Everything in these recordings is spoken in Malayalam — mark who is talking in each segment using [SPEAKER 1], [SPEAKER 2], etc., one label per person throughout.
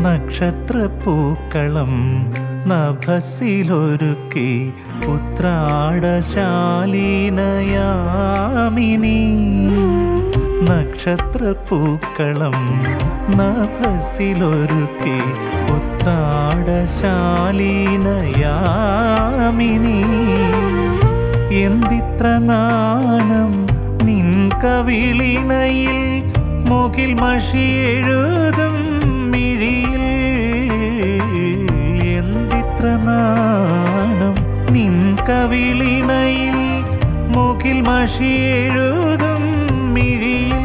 [SPEAKER 1] നക്ഷത്രപ്പൂക്കളം നഭസിലൊരുക്കി ഉത്രാടശാലീനയാമിനി നക്ഷത്രപ്പൂക്കളം നഭസിലൊരുക്കി ഉത്രാടശാലീനയാമിനി എന്തിത്ര നാണം നിൻ കവിളിണയിൽ മുകിൽ മഷി എഴുതും മിഴിയിൽ എന്തിത്ര നാണം നിൻ കവിളിണയിൽ മുകിൽ മഷി എഴുതും മിഴിയിൽ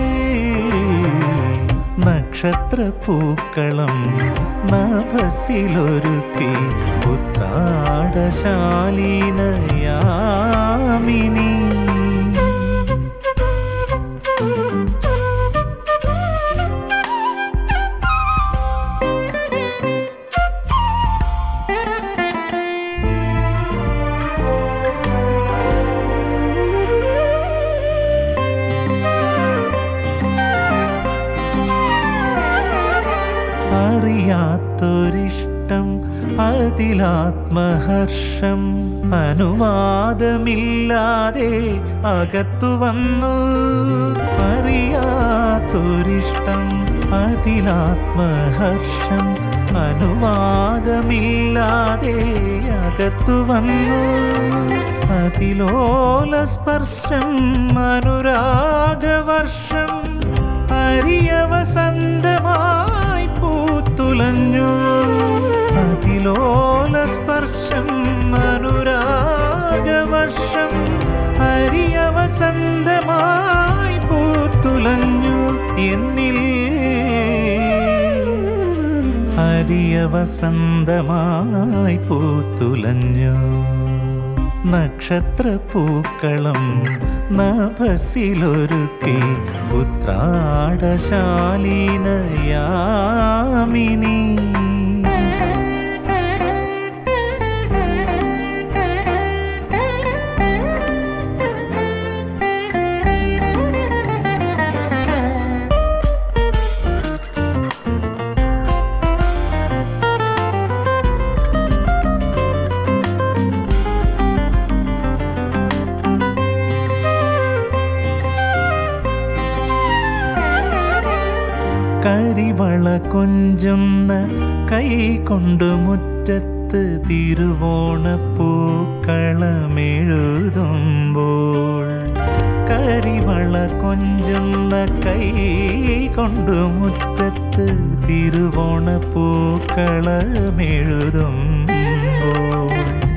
[SPEAKER 1] നക്ഷത്രപ്പൂക്കളം നഭസിലൊരുക്കി ഉത്രാടശാലീനയാമിനി അറിയാത്തൊരിഷ്ടം അതിലാത്മഹർഷം അനുവാദമില്ലാതെ അകത്തു വന്നു അറിയാത്തൊരിഷ്ടം അതിലാത്മഹർഷം അനുവാദമില്ലാതെ അകത്തു വന്നു അതിലോല സ്പർശം അനുരാഗവർഷം അരിയ വസന്തമായി പൂത്തുലഞ്ഞു അതിലോല സ്പർശം അനുരാഗവർഷം അരിയ വസന്തമായി പൂത്തുലഞ്ഞു എന്നിൽ ഹരിയ വസന്തമായി പൂത്തുലഞ്ഞു നക്ഷത്രപ്പൂക്കളം നഭസിലൊരുക്കി ഉത്രാടശാലീനയാമിനി കരിവള കൊഞ്ചുന്ന കൈ കൊണ്ടു മുറ്റത്ത് തിരുവോണപ്പൂക്കളമെഴുതുമ്പോൾ കരിവള കൊഞ്ചുന്ന കൈ കൊണ്ടു മുറ്റത്ത് തിരുവോണപ്പൂക്കളമെഴുതുമ്പോൾ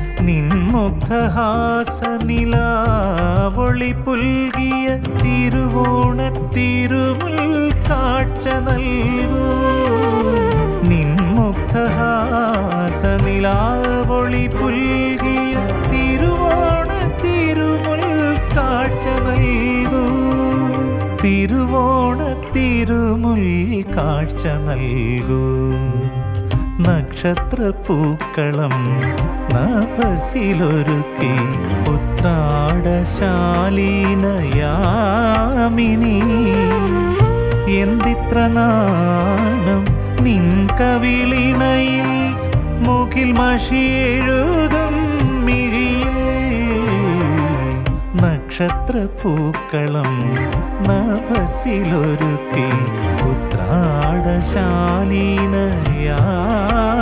[SPEAKER 1] നിൻമുഗ്ധഹാസനിലാവൊളി പുൽകിയ തിരുവോണത്തിരുമുൽ കാഴ്ച നൽകൂ നിൻമുഗ്ധഹാസനിലാവൊളി പുൽകിയ തിരുവോണത്തിരുമുൽ കാഴ്ച നൽകൂ തിരുവോണത്തിരുമുൽ കാഴ്ച നൽകൂ നക്ഷത്രപ്പൂക്കളം നഭസിലൊരുക്കി ഉത്രാടശാലീനയാമിനി എന്തിത്ര നാണം നിൻ കവിളിണയിൽ മുകിൽ മഷി എഴുതും മിഴിയിൽ നക്ഷത്രപ്പൂക്കളം നഭസിലൊരുക്കി ഉത്രാടശാലീനയാ